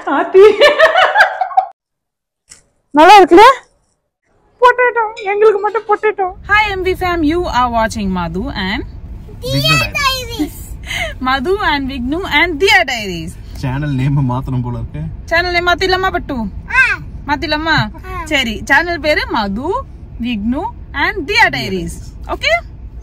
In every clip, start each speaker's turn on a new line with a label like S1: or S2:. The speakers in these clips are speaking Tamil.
S1: ஆத்தி நல்லா இருக்குல்ல பொட்டேட்டோ எங்களுக்கு மட்டும் பொட்டேட்டோ ஹாய் எம்பி ஃபேம் யூ ஆர் வாட்சிங் Madhu and Madhu and Vignu and Dia diaries
S2: channel name மாத்தணும் போல இருக்கு
S1: சேனல் நேம் மாத்திடலாமா பட்டு மாத்திடலாமா சரி சேனல் பேரு Madhu Vignu and Dia diaries okay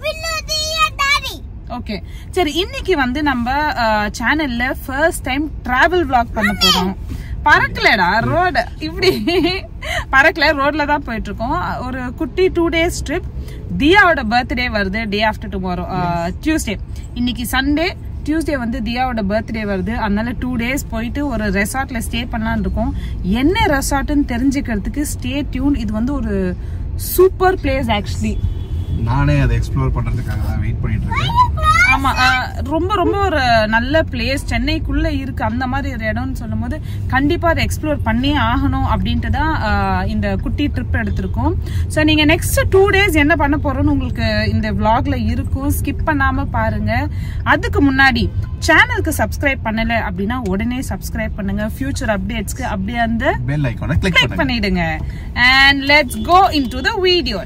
S1: okay சரி இன்னைக்கு வந்து நம்ம சேனல்ல ஃபர்ஸ்ட் டைம் டிராவல் vlog பண்ண போறோம் பறக்கலடா ரோடு இப்படி பறக்கல ரோட்ல தான் போயிட்டு இருக்கோம் ஒரு குட்டி டூ டேஸ் ட்ரிப் தியாவோட பர்த்டே வருது டே ஆஃப்டர் டுமாரோ டியூஸ்டே இன்னைக்கு சண்டே டியூஸ்டே வந்து தியாவோட பர்த்டே வருது அதனால டூ டேஸ் போயிட்டு ஒரு ரெசார்ட்ல ஸ்டே பண்ணலாம்னு இருக்கோம் என்ன ரெசார்ட்னு தெரிஞ்சுக்கிறதுக்கு ஸ்டே டியூன் இது வந்து ஒரு சூப்பர் பிளேஸ் ஆக்சுவலி
S2: நானே அதை எக்ஸ்ப்ளோர் பண்றதுக்காக தான் வெயிட் பண்ணிட்டு இருக்கேன்
S1: ஆமா அஹ், ரொம்ப ரொம்ப ஒரு நல்ல பிளேஸ் சென்னைக்குள்ள இருக்கு அந்த மாதிரி ஒரு இடம்னு சொல்லும்போது கண்டிப்பா அதை எக்ஸ்ப்ளோர் பண்ணியே ஆகணும் அப்படின்ட்டு தான் அஹ், இந்த குட்டி ட்ரிப் எடுத்திருக்கோம் ஸோ நீங்க நெக்ஸ்ட் டூ டேஸ் என்ன பண்ண போறோம்னு உங்களுக்கு இந்த vlogல இருக்கும் ஸ்கிப் பண்ணாம பாருங்க அதுக்கு முன்னாடி சேனலுக்கு சப்ஸ்கிரைப் பண்ணல அப்படின்னா உடனே சப்ஸ்கிரைப் பண்ணுங்க ஃபியூச்சர் அப்டேட்ஸ்க்கு அப்படியே அந்த
S2: பெல் ஐக்கானை கிளிக்
S1: கிளிக்
S2: பண்ணுங்க
S1: பண்ணிடுங்க and let's go into the video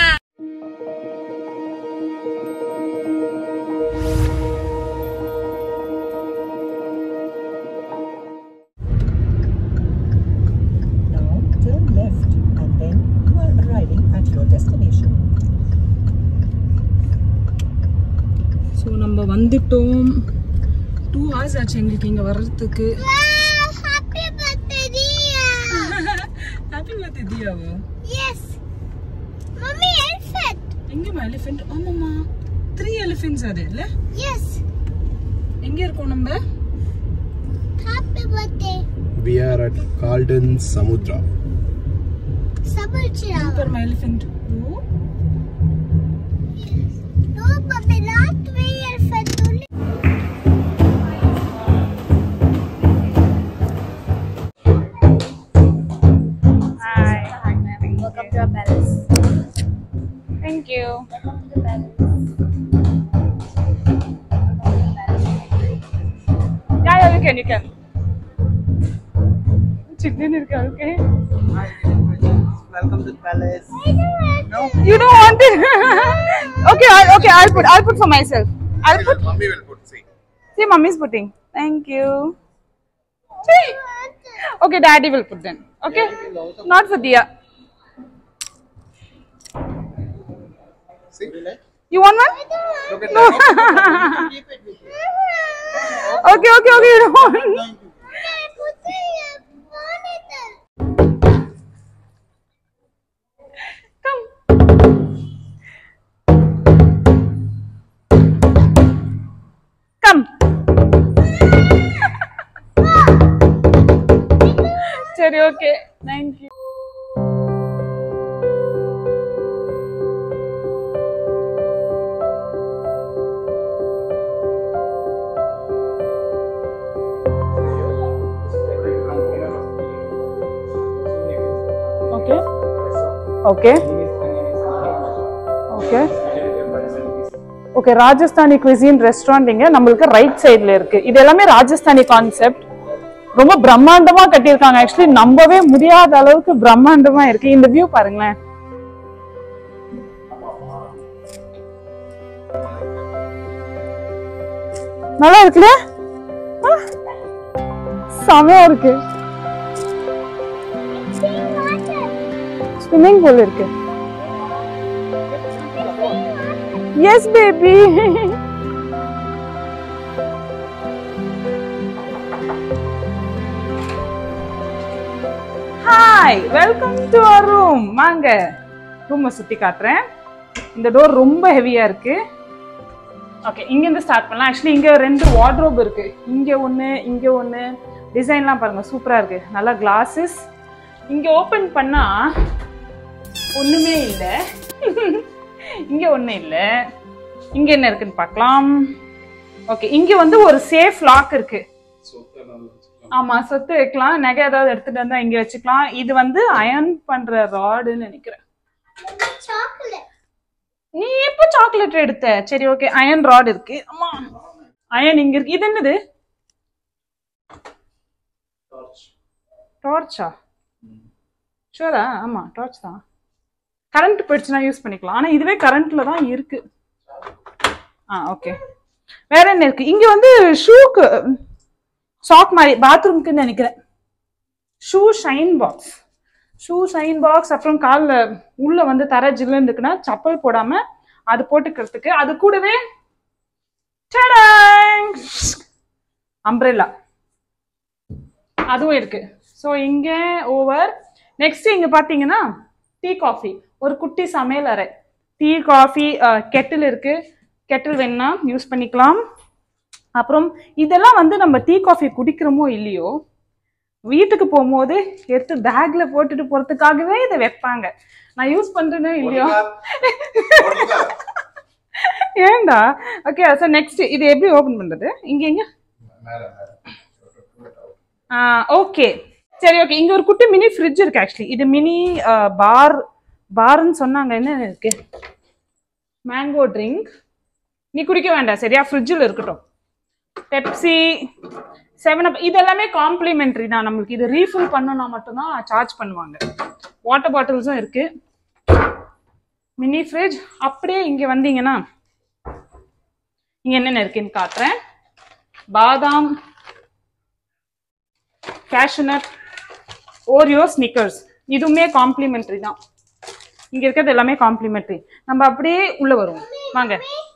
S3: Now turn left and then you are arriving at your destination.
S1: So நம்ம வந்துட்டோம் டூ ஹவர்ஸ் ஆச்சு எங்களுக்கு இங்க வர்றதுக்கு
S4: Happy birthday, Dia!
S1: Happy birthday தியாவா
S4: Yes! Mommy, elephant!
S1: எங்கம்மா எலிஃபென்ட் ஆமாம்மா த்ரீ எலிஃபென்ட்ஸ் அது இல்ல
S4: Yes!
S1: எங்க இருக்கோம் நம்ம
S4: Happy birthday!
S2: We are at Kaldan Samudra
S4: Sabuchira.
S1: Super my elephant
S4: No, Mommy, not three elephant only. Welcome to our palace.
S1: Thank you
S4: Welcome to the palace.
S1: Yeah yeah you can you can chicken இருக்கு okay
S5: Welcome to the palace.
S1: You don't want it okay okay I put I put for myself I put
S2: mummy will put see
S1: See, mommy's putting. Thank you. Okay, daddy will put then. Okay? Not for Dia. You want one? No. okay, okay, okay. You don't want. Come. Come. சரி okay thank you okay okay okay okay Rajasthani cuisine restaurant இங்க நம்மளுக்கு ரைட் சைடுல இருக்கு இது எல்லாமே ராஜஸ்தானி கான்செப்ட் ரொம்ப பிரம்மாண்டமா கட்டியிருக்காங்க ஆக்சுவலி நம்பவே முடியாத அளவுக்கு பிரம்மாண்டமா இருக்கு இந்த வியூ பாருங்களேன் நல்லா இருக்குல்ல ஆ, செமையா இருக்கு ஸ்விம்மிங் பூல் இருக்கு yes baby hi welcome to our room வாங்க ரூமை சுத்தி காட்டுறேன் இந்த டோர் ரொம்ப ஹெவியா இருக்கு ஓகே இங்கேருந்து ஸ்டார்ட் பண்ணலாம் ஆக்சுவலி இங்கே ரெண்டு வார்ட்ரோப் இருக்கு இங்கே ஒன்று இங்கே ஒன்று டிசைன்லாம் பாருங்க சூப்பராக இருக்கு நல்லா கிளாஸஸ் இங்கே ஓப்பன் பண்ணா ஒன்றுமே இல்லை இங்கே ஒன்றும் இல்லை இங்கே என்ன இருக்குன்னு பார்க்கலாம் ஓகே இங்கே வந்து ஒரு சேஃப் லாக் இருக்கு ஆமா சொத்து வைக்கலாம் நகை ஏதாவது எடுத்துட்டு வந்தா இங்க வச்சுக்கலாம் இது வந்து அயர்ன் பண்ற ராடுன்னு நினைக்கிறேன்
S4: Chocolate.
S1: நீ எப்போ சாக்லேட் எடுத்த சரி ஓகே அயன் ராட் இருக்கு அம்மா அயன் இங்க இருக்கு இது என்னது டார்ச்சா ஷூரா ஆமா டார்ச் தான் கரண்ட் போயிடுச்சுன்னா யூஸ் பண்ணிக்கலாம் ஆனா இதுவே கரண்ட்ல தான் இருக்கு ஆ ஓகே வேற என்ன இருக்கு இங்க வந்து ஷூக்கு சாக் மாதிரி பாத்ரூம்க்குன்னு நினைக்கிறேன் shoe shine box shoe shine box அப்புறம் காலில் உள்ள வந்து தர ஜில்லுன்னு இருக்குன்னா சப்பல் போடாம அது போட்டுக்கிறதுக்கு அது கூடவே அம்ப்ரெல்லா அதுவும் இருக்கு ஸோ இங்க ஓவர் நெக்ஸ்ட் இங்க பாத்தீங்கன்னா டீ காஃபி ஒரு குட்டி சமையல் அறை டீ காஃபி கெட்டில் இருக்கு கெட்டில் வேணும்னா யூஸ் பண்ணிக்கலாம் அப்புறம் இதெல்லாம் வந்து நம்ம டீ காஃபி குடிக்கிறோமோ இல்லையோ வீட்டுக்கு போகும்போது எடுத்து பேக்ல போட்டுட்டு போறதுக்காகவே இதை வைப்பாங்க நான் யூஸ் பண்றேனோ இல்லையோ ஏன்டா ஓகே சார் நெக்ஸ்ட் இது எப்படி ஓபன் பண்றது இங்க எங்க ஓகே சரி ஓகே இங்க ஒரு குட்டி மினி ஃப்ரிட்ஜ் இருக்கு ஆக்சுவலி இது மினி பார் பார்னு சொன்னாங்க என்ன இருக்கு மேங்கோ ட்ரிங்க் நீ குடிக்க வேண்டாம் சரியா ஃப்ரிட்ஜில் இருக்கட்டும் பெப்சி செவன் அப் இது எல்லாமே காம்ப்ளிமெண்ட்ரி தான் நம்மளுக்கு இது ரீஃபில் பண்ணோம்னா மட்டும்தான் சார்ஜ் பண்ணுவாங்க வாட்டர் பாட்டில்ஸும் இருக்கு மினி ஃப்ரிட்ஜ் அப்படியே இங்க வந்தீங்கன்னா இங்க என்னென்ன இருக்குன்னு காட்டுறேன் பாதாம் கேஷ்நட் ஓரியோ ஸ்னிக்கர்ஸ் இதுவுமே காம்ப்ளிமெண்ட்ரி தான் இங்க இருக்கிறது எல்லாமே காம்ப்ளிமெண்ட்ரி நம்ம அப்படியே உள்ள வருவோம் வாங்க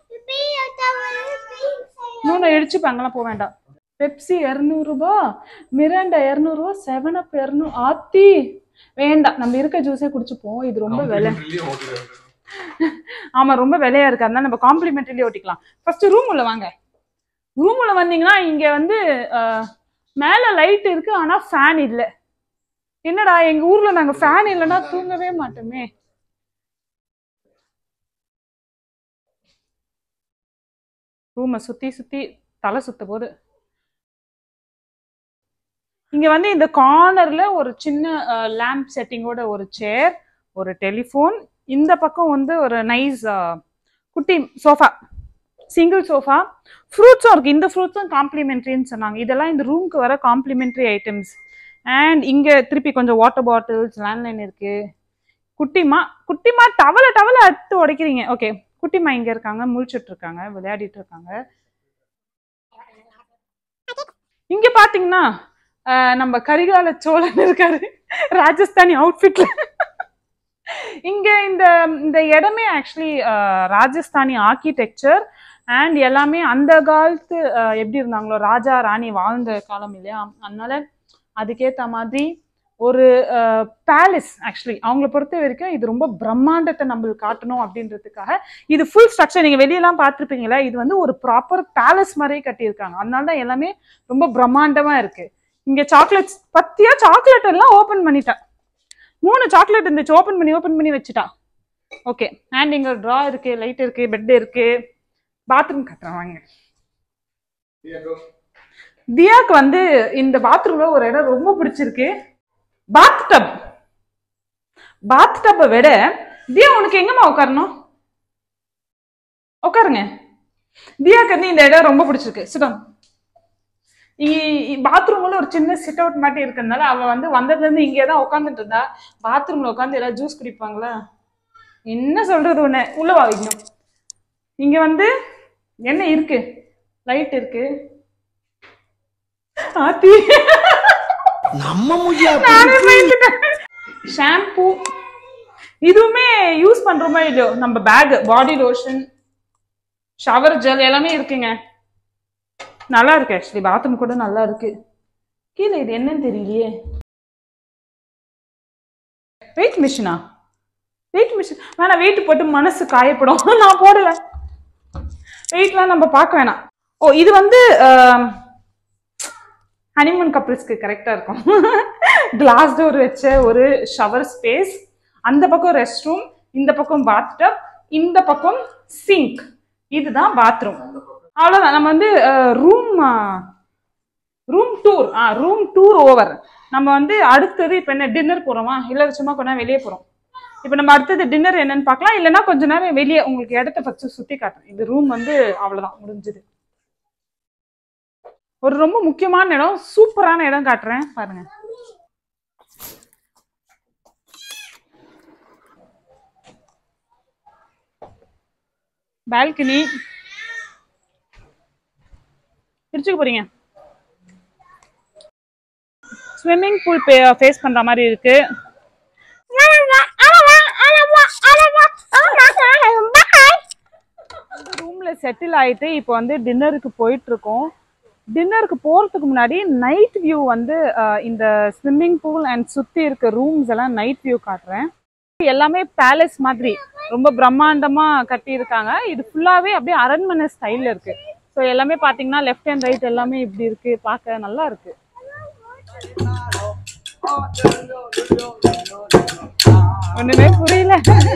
S1: இன்னொன்று இடிச்சுப்பாங்கலாம் போக வேண்டாம் பெப்சி இரநூறுபா மிராண்டா இரநூறுபா செவன் அப் இரநூறு ஆத்தி வேண்டாம் நம்ம இருக்க ஜூஸே குடிச்சுப்போம் இது ரொம்ப விலை ஆமா ரொம்ப விலையா இருக்கு அதனால நம்ம காம்ப்ளிமெண்ட்ரிலேயே ஓட்டிக்கலாம் ஃபர்ஸ்ட் ரூம் உள்ள வாங்க ரூம் உள்ள வந்தீங்கன்னா இங்க வந்து அஹ், மேல லைட் இருக்கு ஆனா ஃபேன் இல்ல என்னடா எங்க ஊர்ல நாங்க ஃபேன் இல்லைன்னா தூங்கவே மாட்டோமே ரூமை சுத்தி சுத்தி தலை சுத்த போது இங்க வந்து இந்த கார்னர்ல ஒரு சின்ன லேம்ப் செட்டிங்கோட ஒரு சேர் ஒரு டெலிஃபோன் இந்த பக்கம் வந்து ஒரு நைஸ் குட்டி சோஃபா சிங்கிள் சோஃபா ஃப்ரூட்ஸும் இருக்கு இந்த ஃப்ரூட்ஸும் காம்ப்ளிமெண்ட்ரின்னு சொன்னாங்க இதெல்லாம் இந்த ரூம்க்கு வர காம்ப்ளிமெண்ட்ரி ஐட்டம்ஸ் அண்ட் இங்க திருப்பி கொஞ்சம் வாட்டர் பாட்டில்ஸ் லேண்ட்லைன் இருக்கு குட்டிமா குட்டிமா டவல டவல அட்டு உடைக்கிறீங்க ஓகே குட்டிமா இங்க இருக்காங்க முழிச்சிட்டு இருக்காங்க விளையாடிட்டு இருக்காங்க இங்க பாத்தீங்கன்னா அஹ், நம்ம கரிகால சோழன் இருக்காரு ராஜஸ்தானி அவுட்ஃபிட்ல இங்க இந்த இந்த இடமே ஆக்சுவலி ராஜஸ்தானி ஆர்கிடெக்சர் அண்ட் எல்லாமே அந்த காலத்து அஹ், எப்படி இருந்தாங்களோ ராஜா ராணி வாழ்ந்த காலம் இல்லையா அதனால அதுக்கேத்த மாதிரி ஒரு பேலஸ் ஆக்சுவலி அவங்கள பொறுத்த வரைக்கும் இது ரொம்ப பிரம்மாண்டத்தை நம்மளுக்கு காட்டணும் அப்படின்றதுக்காக இது ஃபுல் ஸ்ட்ரக்சர் நீங்க வெளியெல்லாம் பார்த்துருப்பீங்களா இது வந்து ஒரு ப்ராப்பர் பேலஸ் மாதிரியே கட்டியிருக்காங்க அதனால தான் எல்லாமே ரொம்ப பிரம்மாண்டமா இருக்கு இங்க சாக்லேட்ஸ் பத்தியா சாக்லேட் எல்லாம் ஓபன் பண்ணிட்டா மூணு சாக்லேட் இருந்துச்சு ஓபன் பண்ணி ஓபன் பண்ணி வச்சுட்டா ஓகே அண்ட் இங்க ட்ரா இருக்கு லைட் இருக்கு பெட் இருக்கு பாத்ரூம் கட்டுறேன் வாங்க தியாக்கு வந்து இந்த பாத்ரூம்ல ஒரு இடம் ரொம்ப பிடிச்சிருக்கு பாத் டப் பாத் டப்பை விட தியா உனக்கு எங்கம்மா உட்காரணும் உட்காருங்க தியாக்கு வந்து இந்த இடம் ரொம்ப பிடிச்சிருக்கு சிடம் பாத்ரூம்ல ஒரு சின்ன சிட் அவுட் மாட்டி இருக்கிறதுனால அவ வந்து வந்ததுல இருந்து இங்கே தான் உட்காந்துட்டு இருந்தா பாத்ரூம்ல உட்காந்து ஏதாவது ஜூஸ் குடிப்பாங்களா என்ன சொல்றது உன்னை உள்ள வா வைக்கணும் இங்க வந்து என்ன இருக்கு லைட் இருக்கு ஆத்தி
S5: நம்ம முடியா
S1: நானே பயந்துட்டேன் ஷாம்பு இதுவுமே யூஸ் பண்றோமா இல்லையோ நம்ம பேக் பாடி லோஷன் ஷவர் ஜெல் எல்லாமே இருக்குங்க நல்லா இருக்கு ஆக்சுவலி பாத்ரூம் கூட நல்லா இருக்கு கீழே இது என்னன்னு தெரியலையே வெயிட் மிஷினா வெயிட் மிஷின் வேணாம் வெயிட் போட்டு மனசு காயப்படும் நான் போடல வெயிட்லாம் நம்ம பார்க்க வேணாம் ஓ இது வந்து ஹனிமூன் கப்பிள்ஸ்க்கு கரெக்டாக இருக்கும் கிளாஸ் டோர் வச்ச ஒரு ஷவர் ஸ்பேஸ் அந்த பக்கம் ரெஸ்ட் ரூம் இந்த பக்கம் பாத்டப் இந்த பக்கம் சிங்க் இதுதான் பாத்ரூம் அவ்வளோதான் நம்ம வந்து ரூம் ரூம் டூர் ஆ ரூம் டூர் ஓவர் நம்ம வந்து அடுத்தது இப்போ என்ன டின்னர் போகிறோமா இல்லை சும்மா கொஞ்ச நேரம் வெளியே போகிறோம் இப்போ நம்ம அடுத்தது டின்னர் என்னன்னு பார்க்கலாம் இல்லைன்னா கொஞ்ச நேரம் வெளியே உங்களுக்கு இடத்த ஃபஸ்ட்டு சுற்றி காட்டுறேன் இது ரூம் வந்து அவ்வளோதான் முடிஞ்சுது ஒரு ரொம்ப முக்கியமான இடம் சூப்பரான இடம் காட்டுறேன் பாருங்க பால்கனி பிரிச்சுக்க போறீங்க ஸ்விம்மிங் பூல் ஃபேஸ் பண்ற மாதிரி இருக்கு ரூம்ல செட்டில் ஆயிட்டு இப்போ வந்து டின்னருக்கு போயிட்டு இருக்கோம் டின்னருக்கு போறதுக்கு முன்னாடி நைட் வியூ வந்து அஹ், இந்த ஸ்விம்மிங் பூல் அண்ட் சுத்தி இருக்க ரூம்ஸ் எல்லாம் நைட் வியூ காட்டுறேன் எல்லாமே பேலஸ் மாதிரி ரொம்ப பிரம்மாண்டமா கட்டி இருக்காங்க இது ஃபுல்லாவே அப்படியே அரண்மனை ஸ்டைல்ல இருக்கு ஸோ எல்லாமே பாத்தீங்கன்னா லெஃப்ட் அண்ட் ரைட் எல்லாமே இப்படி இருக்கு பார்க்க நல்லா இருக்கு ஒண்ணுமே புரியல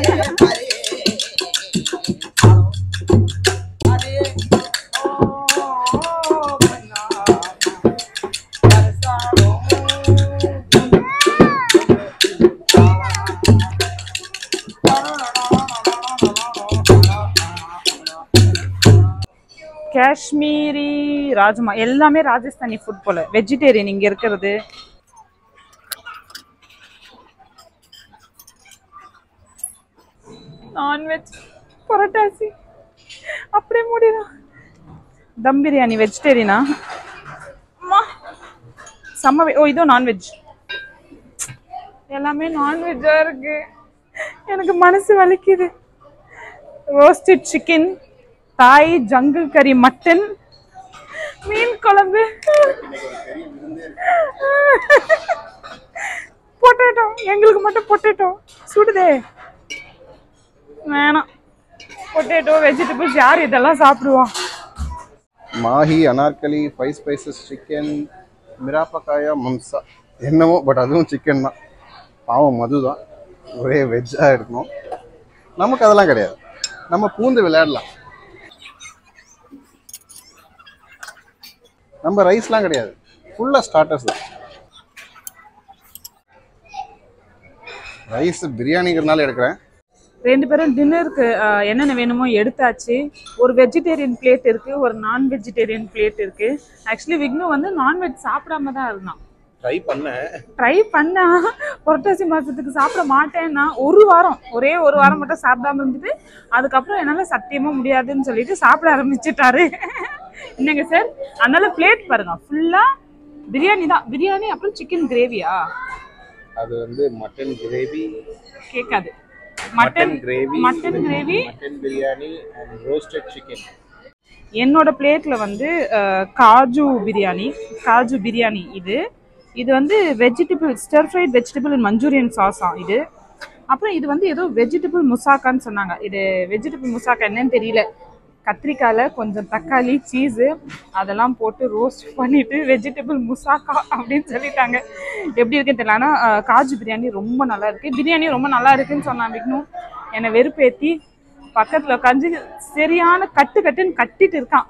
S1: காஷ்மீரி ராஜ்மா எல்லாமே ராஜஸ்தானி ஃபுட் போல வெஜிடேரியன் இங்க இருக்கிறது நான்வெஜ் புரட்டாசி அப்படியே முடியும் தம் பிரியாணி வெஜிடேரியனா அம்மா செம்ம வே- ஓ இதுவும் நான்வெஜ் எல்லாமே நான்வெஜ்ஜா இருக்கு எனக்கு மனசு வலிக்குது roasted chicken Thai jungle curry mutton மீன் குழம்பு பொட்டேட்டோ எங்களுக்கு மட்டும் பொட்டேட்டோ சுடுதே வேணாம் பொட்டேட்டோ வெஜிடபிள்ஸ் யார் இதெல்லாம் சாப்பிடுவா
S2: Mahi Anarkali five spices chicken மிராப்பக்காயா மம்சா என்னமோ பட் அதுவும் சிக்கன் தான் பாவம் மது தான் ஒரே வெஜ்ஜாக இருக்கணும் நமக்கு அதெல்லாம் கிடையாது நம்ம பூந்து விளையாடலாம் நம்ம ரைஸ்லாம் கிடையாது ஃபுல்லாக ஸ்டார்டர்ஸ் தான் ரைஸ் பிரியாணிங்கிறனால எடுக்கிறேன்
S1: ரெண்டு பேரும் டின்னருக்கு என்னென்ன வேணுமோ எடுத்தாச்சு ஒரு வெஜிடேரியன் பிளேட் இருக்கு ஒரு நான் வெஜிடேரியன் பிளேட் இருக்கு ஆக்சுவலி விக்னு வந்து நான்வெஜ் சாப்பிடாம தான் இருந்தான்
S2: ட்ரை பண்ணேன்
S1: ட்ரை பண்ணா புரட்டாசி மாசத்துக்கு சாப்பிட மாட்டேன்னா ஒரு வாரம் ஒரே ஒரு வாரம் மட்டும் சாப்பிடாம இருந்துட்டு அதுக்கப்புறம் என்னால சத்தியமா முடியாதுன்னு சொல்லிட்டு சாப்பிட ஆரம்பிச்சிட்டாரு என்னங்க சார் அதனால பிளேட் பாருங்க ஃபுல்லா பிரியாணி தான் பிரியாணி அப்புறம் சிக்கன் கிரேவியா
S2: அது வந்து மட்டன் கிரேவி
S1: கேட்காது mutton
S2: gravy
S1: mutton gravy
S2: mutton biryani and roasted chicken
S1: என்னோட பிளேட்ல வந்து அஹ், காஜு பிரியாணி காஜு பிரியாணி இது இது வந்து வெஜிடபிள் ஸ்டர் ஃப்ரைட் வெஜிடபிள் மஞ்சூரியன் சாஸா இது அப்புறம் இது வந்து ஏதோ வெஜிடபிள் முசாக்கான்னு சொன்னாங்க இது வெஜிடபிள் முசாக்கா என்னன்னு தெரியல கத்திரிக்காயில் கொஞ்சம் தக்காளி சீஸு அதெல்லாம் போட்டு ரோஸ்ட் பண்ணிட்டு வெஜிடபிள் முசாக்கா அப்படின்னு சொல்லிட்டாங்க எப்படி இருக்குன்னு தெரியல ஆனால் அஹ், காஜு பிரியாணி ரொம்ப நல்லா இருக்கு பிரியாணி ரொம்ப நல்லா இருக்குன்னு சொன்னான் விக்னு என்னை வெறுப்பேத்தி பக்கத்துல உட்காந்து சரியான கட்டு கட்டுன்னு கட்டிட்டு இருக்கான்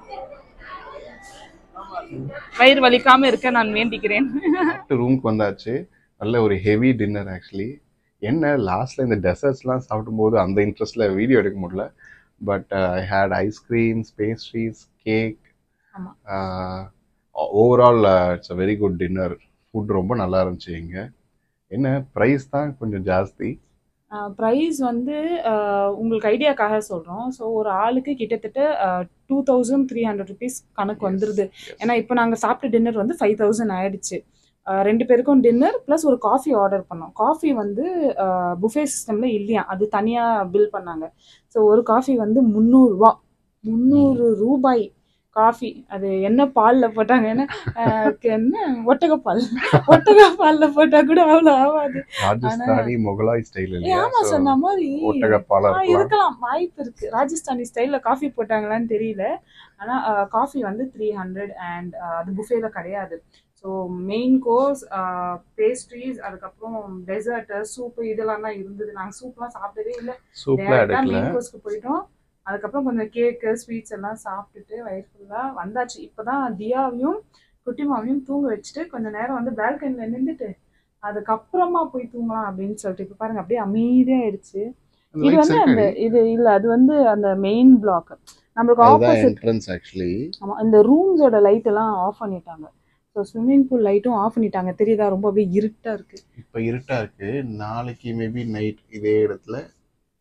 S1: வயிறு வலிக்காம இருக்க நான் வேண்டிக்கிறேன்
S2: ரூமுக்கு வந்தாச்சு நல்ல ஒரு ஹெவி டின்னர் ஆக்சுவலி என்ன லாஸ்ட்ல இந்த டெசர்ட்ஸ்லாம் சாப்பிடும்போது அந்த இன்ட்ரெஸ்ட்ல வீடியோ எடுக்க முடியல but I hate ice creams pastries cake
S1: ஆமா.
S2: Overall it's a very good dinner food ரொம்ப நல்லா இருந்துச்சு இங்க என்ன ப்ரைஸ் தான் கொஞ்சம் ஜாஸ்தி
S1: ப்ரைஸ் வந்து அஹ், உங்களுக்கு ஐடியாக்காக சொல்கிறோம் ஸோ ஒரு ஆளுக்கு கிட்டத்தட்ட two thousand three hundred rupees கணக்கு வந்துடுது ஏன்னா இப்போ நாங்கள் சாப்பிட்ட டின்னர் வந்து ஃபைவ் தௌசண்ட் ஆயிடுச்சு அஹ், ரெண்டு பேருக்கும் டின்னர் ப்ளஸ் ஒரு காஃபி ஆர்டர் பண்ணோம் காஃபி வந்து புஃபே சிஸ்டமில் இல்லையா அது தனியாக பில் பண்ணாங்க ஸோ ஒரு காஃபி வந்து முந்நூறுரூவா முந்நூறு ரூபாய் காஃபி அது என்ன பாலில் போட்டாங்கன்னா அஹ், என்ன ஒட்டகப்பால் ஒட்டகப்பாலில் போட்டால் கூட அவ்வளோ ஆகாது
S2: ராஜஸ்தானி முகலாய் ஸ்டைல்
S1: ஏ,
S2: இல்லையா
S1: ஆமா
S2: So,
S1: சொன்ன மாதிரி
S2: ஒட்டகப்பாலா
S1: ஆ,
S2: இருக்கலாம்
S1: இருக்கலாம் வாய்ப்பு இருக்கு ராஜஸ்தானி ஸ்டைல்ல காஃபி போட்டாங்களான்னு தெரியல ஆனா காஃபி வந்து த்ரீ ஹண்ட்ரட் அண்ட் அது புஃபேல கிடையாது ஸோ மெயின் கோர்ஸ் பேஸ்ட்ரீஸ் அதுக்கப்புறம் டெசர்ட் சூப்பு இதெல்லாம் தான் இருந்தது நாங்கள் சூப்லாம் சாப்பிட்டதே இல்லை
S2: சூப்பரா எடுக்கல
S1: மெயின் கோர்ஸ்க்கு போயிட்டோம் அதுக்கப்புறம் கொஞ்சம் கேக்கு ஸ்வீட்ஸ் எல்லாம் சாப்பிட்டுட்டு வயிறு ஃபுல்லாக வந்தாச்சு இப்போதான் தியாவையும் குட்டிமாவையும் தூங்க வச்சுட்டு கொஞ்ச நேரம் வந்து பால்கனியில் நின்றுட்டு அதுக்கப்புறமா போய் தூங்கலாம் அப்படின்னு சொல்லிட்டு இப்போ பாருங்க அப்படியே அமைதியாயிடுச்சு இது
S2: Lights
S1: வந்து அந்த
S2: இருக்காடி?
S1: இது இல்ல அது வந்து அந்த மெயின் பிளாக் நம்மளுக்கு
S2: அதுதான்
S1: ஆப்போசிட்
S2: என்ட்ரன்ஸ் ஆக்சுவலி
S1: ஆமா இந்த ரூம்ஸோட லைட் எல்லாம் ஆஃப் பண்ணிட்டாங்க ஸோ ஸ்விம்மிங் பூல் லைட்டும் ஆஃப் பண்ணிட்டாங்க தெரியுதா ரொம்ப அப்படியே இருட்டா இருக்கு
S2: இப்போ இருட்டா இருக்கு நாளைக்கு மேபி நைட் இதே இடத்துல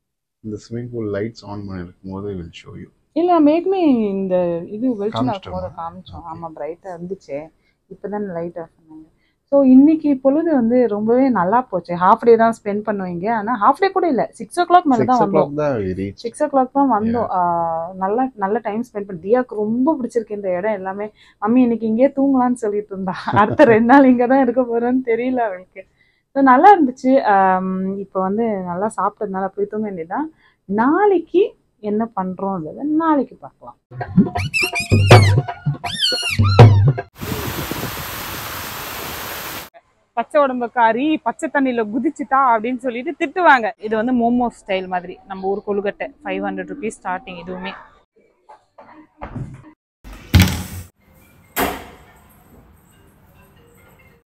S2: இந்த ஸ்விமிங் பூல் லைட்ஸ் ஆன் பண்ணிருக்கும் போது வில் ஷோ யூ
S1: இல்ல மேக்மே இந்த இது வெளிச்சம்
S2: காமிச்சிட்டோமா?
S1: போத காமிச்சோம் ஆமா பிரைட்டா இருந்துச்சு இப்பதான் லைட் ஆஃப் பண்ணாங்க ஸோ இன்னைக்கு பொழுது வந்து ரொம்பவே நல்லா போச்சு ஹாஃப் டே தான் ஸ்பெண்ட் பண்ணுவீங்க ஆனா ஹாஃப் டே கூட இல்ல சிக்ஸ் ஓ கிளாக் மேல
S2: சிக்ஸ்
S1: தான்
S2: ஓ
S1: வந்தோம்
S2: கிளாக் தான் ரீச்
S1: சிக்ஸ் ஓ கிளாக் தான் வந்தோம் ஆஹ் நல்லா நல்ல டைம் ஸ்பெண்ட் பண்ணி தியாக்கு ரொம்ப பிடிச்சிருக்கு இந்த இடம் எல்லாமே மம்மி இன்னைக்கு இங்கேயே தூங்கலாம்னு சொல்லிட்டு இருந்தா அடுத்த ரெண்டு நாள் இங்கே தான் இருக்க போறேன்னு தெரியல அவளுக்கு ஸோ நல்லா இருந்துச்சு இப்போ வந்து நல்லா சாப்பிட்டதுனால போய் தூங்க வேண்டியதுதான் நாளைக்கு என்ன பண்றோம்ன்றத நாளைக்கு பார்க்கலாம் பச்சை உடம்புக்காரி பச்சை தண்ணியில குதிச்சுட்டா அப்படின்னு சொல்லிட்டு திட்டுவாங்க இது வந்து மோமோ ஸ்டைல் மாதிரி நம்ம ஊர் கொழுக்கட்டை ஃபைவ் ஹண்ட்ரட் ருபீஸ் ஸ்டார்டிங் இதுவுமே